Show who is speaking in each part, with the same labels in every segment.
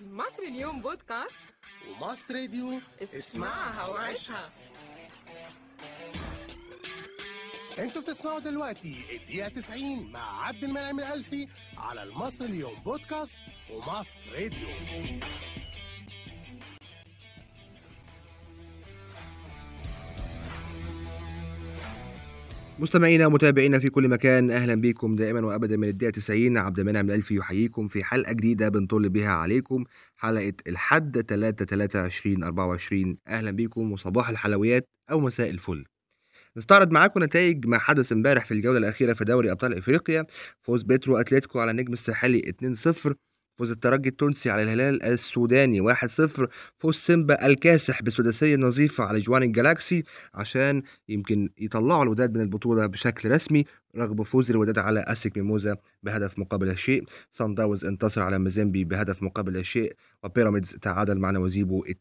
Speaker 1: مصر اليوم بودكاست
Speaker 2: وماست راديو
Speaker 1: اسمعها وعيشها
Speaker 2: انتوا بتسمعوا دلوقتي الدقيقة 90 مع عبد المنعم الألفي على المصر اليوم بودكاست وماست راديو
Speaker 3: مستمعينا ومتابعينا في كل مكان اهلا بكم دائما وابدا من الدقيقه 90 عبد المنعم الالفي يحييكم في حلقه جديده بنطل بها عليكم حلقه الحد 3 3 20 24 اهلا بكم وصباح الحلويات او مساء الفل نستعرض معاكم نتائج ما حدث امبارح في الجوله الاخيره في دوري ابطال افريقيا فوز بيترو اتلتيكو على النجم الساحلي 2-0 فوز الترجي التونسي على الهلال السوداني 1-0 فوز سيمبا الكاسح بسداسية نظيفة على جوان الجالاكسي عشان يمكن يطلعوا الوداد من البطولة بشكل رسمي رغم فوز الوداد على أسك ميموزا بهدف مقابل لا شيء سان داونز انتصر على مازيمبي بهدف مقابل لا شيء وبيراميدز تعادل مع نوازيبو 2-2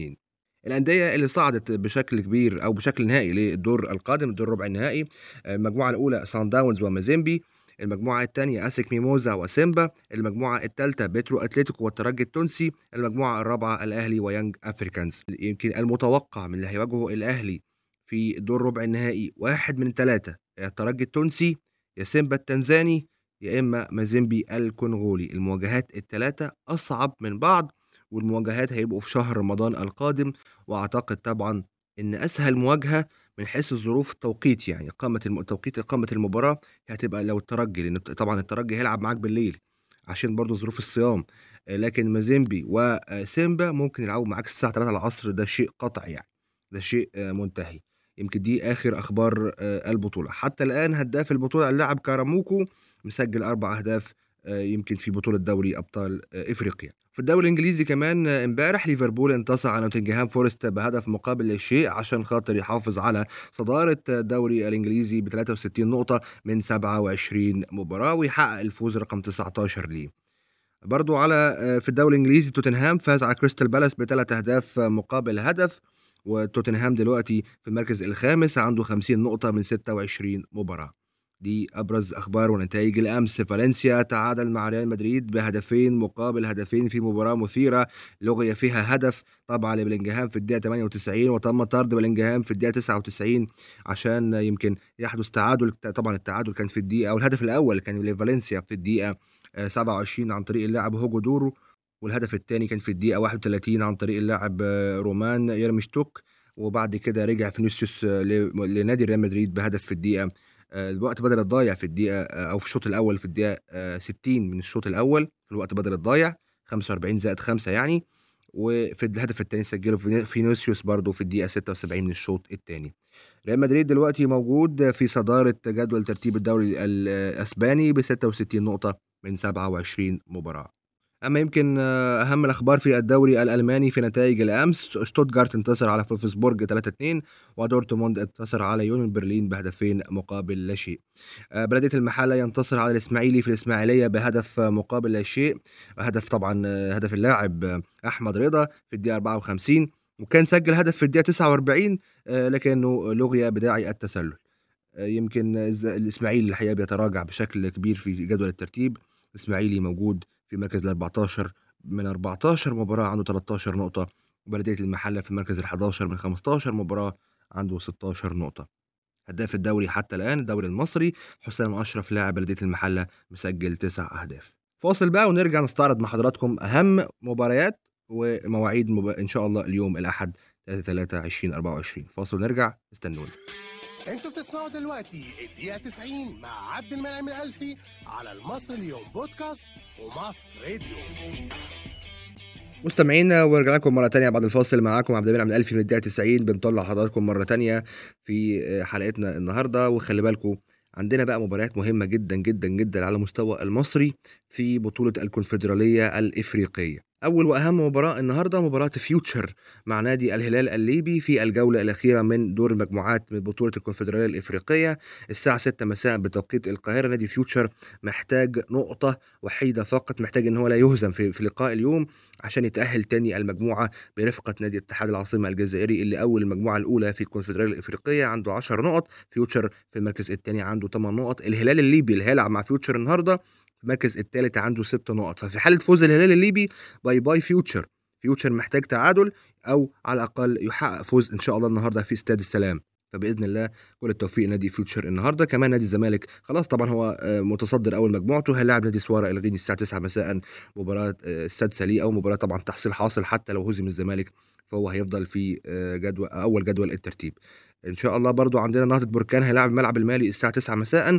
Speaker 3: الأندية اللي صعدت بشكل كبير أو بشكل نهائي للدور القادم الدور ربع النهائي المجموعة الأولى سان داونز ومازيمبي المجموعة الثانية أسك ميموزا وسيمبا المجموعة الثالثة بيترو أتلتيكو والترجي التونسي المجموعة الرابعة الأهلي ويانج أفريكانز يمكن المتوقع من اللي هيواجهه الأهلي في الدور ربع النهائي واحد من ثلاثة يا الترجي التونسي يا سيمبا التنزاني يا إما مازيمبي الكونغولي المواجهات الثلاثة أصعب من بعض والمواجهات هيبقوا في شهر رمضان القادم وأعتقد طبعا إن أسهل مواجهة من حيث الظروف التوقيت يعني إقامة الم... توقيت إقامة المباراة هتبقى لو الترجي لأن طبعا الترجي هيلعب معاك بالليل عشان برضه ظروف الصيام لكن مازيمبي وسيمبا ممكن يلعبوا معاك الساعة 3 العصر ده شيء قطع يعني ده شيء منتهي يمكن دي آخر أخبار البطولة حتى الآن هداف البطولة اللاعب كاراموكو مسجل أربع أهداف يمكن في بطولة دوري أبطال إفريقيا في الدوري الانجليزي كمان امبارح ليفربول انتصر على نوتنجهام فورست بهدف مقابل للشيء عشان خاطر يحافظ على صداره الدوري الانجليزي ب 63 نقطه من 27 مباراه ويحقق الفوز رقم 19 ليه. برضو على في الدوري الانجليزي توتنهام فاز على كريستال بالاس بثلاث اهداف مقابل هدف وتوتنهام دلوقتي في المركز الخامس عنده 50 نقطه من 26 مباراه. دي ابرز اخبار ونتائج الامس فالنسيا تعادل مع ريال مدريد بهدفين مقابل هدفين في مباراه مثيره لغي فيها هدف طبعا لبلينجهام في الدقيقه 98 وتم طرد بلينجهام في الدقيقه 99 عشان يمكن يحدث تعادل طبعا التعادل كان في الدقيقه او الهدف الاول كان لفالنسيا في الدقيقه 27 عن طريق اللاعب هوجو دورو والهدف الثاني كان في الدقيقه 31 عن طريق اللاعب رومان يرمشتوك وبعد كده رجع فينيسيوس لنادي ريال مدريد بهدف في الدقيقه الوقت بدل الضايع في الدقيقة أو في الشوط الأول في الدقيقة 60 من الشوط الأول في الوقت بدل الضايع 45 زائد 5 يعني وفي الهدف الثاني سجله فينيسيوس برضه في الدقيقة 76 من الشوط الثاني. ريال مدريد دلوقتي موجود في صدارة جدول ترتيب الدوري الأسباني ب 66 نقطة من 27 مباراة. اما يمكن اهم الاخبار في الدوري الالماني في نتائج الامس شتوتجارت انتصر على فولفسبورج 3-2 ودورتموند انتصر على يونيون برلين بهدفين مقابل لا شيء بلديه المحله ينتصر على الاسماعيلي في الاسماعيليه بهدف مقابل لا شيء هدف طبعا هدف اللاعب احمد رضا في الدقيقه 54 وكان سجل هدف في الدقيقه 49 لكنه لغي بداعي التسلل يمكن الاسماعيلي الحقيقه بيتراجع بشكل كبير في جدول الترتيب الاسماعيلي موجود في مركز ال 14 من 14 مباراة عنده 13 نقطة وبلدية المحلة في المركز ال 11 من 15 مباراة عنده 16 نقطة هداف الدوري حتى الآن الدوري المصري حسام أشرف لاعب بلدية المحلة مسجل تسع أهداف فاصل بقى ونرجع نستعرض مع حضراتكم أهم مباريات ومواعيد مب... إن شاء الله اليوم الأحد 3 3 2024 فاصل ونرجع استنونا
Speaker 2: انتوا بتسمعوا دلوقتي الدقيقة 90 مع عبد المنعم الألفي على المصر اليوم بودكاست وماست راديو
Speaker 3: مستمعينا ورجع لكم مرة تانية بعد الفاصل معاكم عبد المنعم الألفي من الدقيقة 90 بنطلع حضراتكم مرة تانية في حلقتنا النهاردة وخلي بالكم عندنا بقى مباريات مهمة جدا جدا جدا على مستوى المصري في بطولة الكونفدرالية الإفريقية أول وأهم مباراة النهاردة مباراة فيوتشر مع نادي الهلال الليبي في الجولة الأخيرة من دور المجموعات من بطولة الكونفدرالية الإفريقية الساعة 6 مساء بتوقيت القاهرة نادي فيوتشر محتاج نقطة وحيدة فقط محتاج إن هو لا يهزم في, في لقاء اليوم عشان يتأهل تاني المجموعة برفقة نادي اتحاد العاصمة الجزائري اللي أول المجموعة الأولى في الكونفدرالية الإفريقية عنده 10 نقط فيوتشر في المركز الثاني عنده 8 نقط الهلال الليبي اللي هيلعب مع فيوتشر النهارده المركز الثالث عنده ست نقط ففي حاله فوز الهلال الليبي باي باي فيوتشر فيوتشر محتاج تعادل او على الاقل يحقق فوز ان شاء الله النهارده في استاد السلام فباذن الله كل التوفيق نادي فيوتشر النهارده كمان نادي الزمالك خلاص طبعا هو آه، متصدر اول مجموعته هيلاعب نادي سوارة الغيني الساعه 9 مساء مباراه آه، السادسه ليه او مباراه طبعا تحصيل حاصل حتى لو هزم الزمالك فهو هيفضل في آه، جدول اول جدول الترتيب ان شاء الله برضو عندنا نهضه بركان هيلاعب الملعب المالي الساعه 9 مساء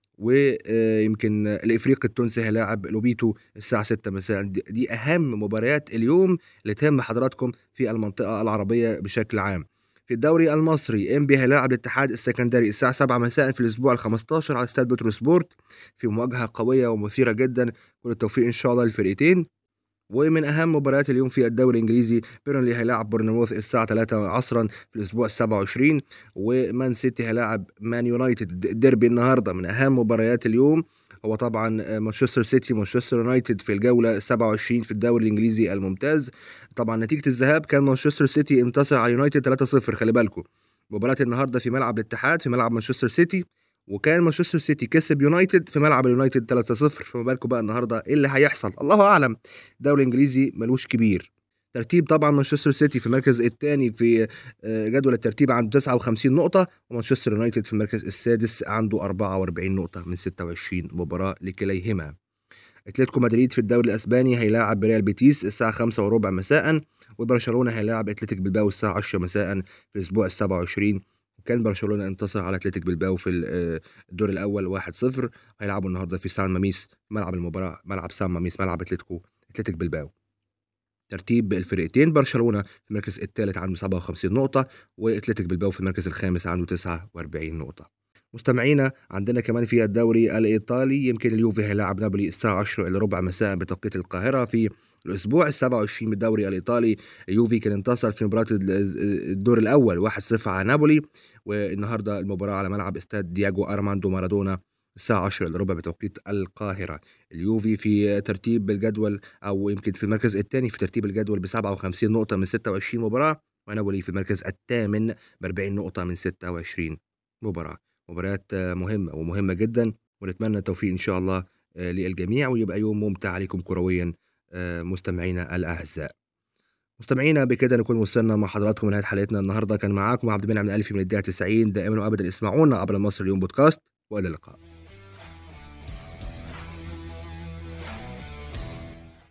Speaker 3: ويمكن الافريقي التونسي هيلاعب لوبيتو الساعه 6 مساء دي- دي اهم مباريات اليوم اللي تهم حضراتكم في المنطقه العربيه بشكل عام في الدوري المصري انبي هيلاعب الاتحاد السكندري الساعه 7 مساء في الاسبوع ال15 على استاد بترو سبورت في مواجهه قويه ومثيره جدا كل التوفيق ان شاء الله للفرقتين ومن اهم مباريات اليوم في الدوري الانجليزي بيرنلي هيلاعب بورنموث الساعه 3 عصرا في الاسبوع ال 27 ومان سيتي هيلاعب مان يونايتد الديربي النهارده من اهم مباريات اليوم هو طبعا مانشستر سيتي مانشستر يونايتد في الجوله 27 في الدوري الانجليزي الممتاز طبعا نتيجه الذهاب كان مانشستر سيتي انتصر على يونايتد 3-0 خلي بالكم مباراه النهارده في ملعب الاتحاد في ملعب مانشستر سيتي وكان مانشستر سيتي كسب يونايتد في ملعب اليونايتد 3-0 فما بالكم بقى النهارده ايه اللي هيحصل الله اعلم الدوري الانجليزي ملوش كبير ترتيب طبعا مانشستر سيتي في المركز الثاني في آه، جدول الترتيب عنده 59 نقطة ومانشستر يونايتد في المركز السادس عنده 44 نقطة من 26 مباراة لكليهما اتلتيكو مدريد في الدوري الاسباني هيلاعب ريال بيتيس الساعة 5 وربع مساء وبرشلونة هيلاعب اتلتيك بلباو الساعة 10 مساء في الاسبوع ال 27 كان برشلونة انتصر على اتلتيك بلباو في ال- آه، الدور الاول 1-0 هيلعبوا النهارده في سان ماميس ملعب المباراة ملعب سان ماميس ملعب اتلتيكو اتلتيك بلباو ترتيب الفرقتين برشلونه في المركز الثالث عنده 57 نقطه واتلتيك بلباو في المركز الخامس عنده 49 نقطه مستمعينا عندنا كمان في الدوري الايطالي يمكن اليوفي هيلاعب نابولي الساعه 10 الا ربع مساء بتوقيت القاهره في الاسبوع ال 27 من الدوري الايطالي اليوفي كان انتصر في مباراه ال- الدور الاول 1-0 على نابولي والنهارده المباراه على ملعب استاد دياجو ارماندو مارادونا الساعة 10 الا ربع بتوقيت القاهرة اليوفي في ترتيب الجدول او يمكن في المركز الثاني في ترتيب الجدول ب 57 نقطة من 26 مباراة ونابولي في المركز الثامن ب 40 نقطة من 26 مباراة مباريات آه، مهمة ومهمة جدا ونتمنى التوفيق ان شاء الله آه، للجميع ويبقى يوم ممتع عليكم كرويا آه، مستمعينا الاعزاء مستمعينا بكده نكون وصلنا مع حضراتكم لنهايه حلقتنا النهارده كان معاكم عبد المنعم الالفي من الدقيقه 90 دائما وابدا اسمعونا عبر مصر اليوم بودكاست والى اللقاء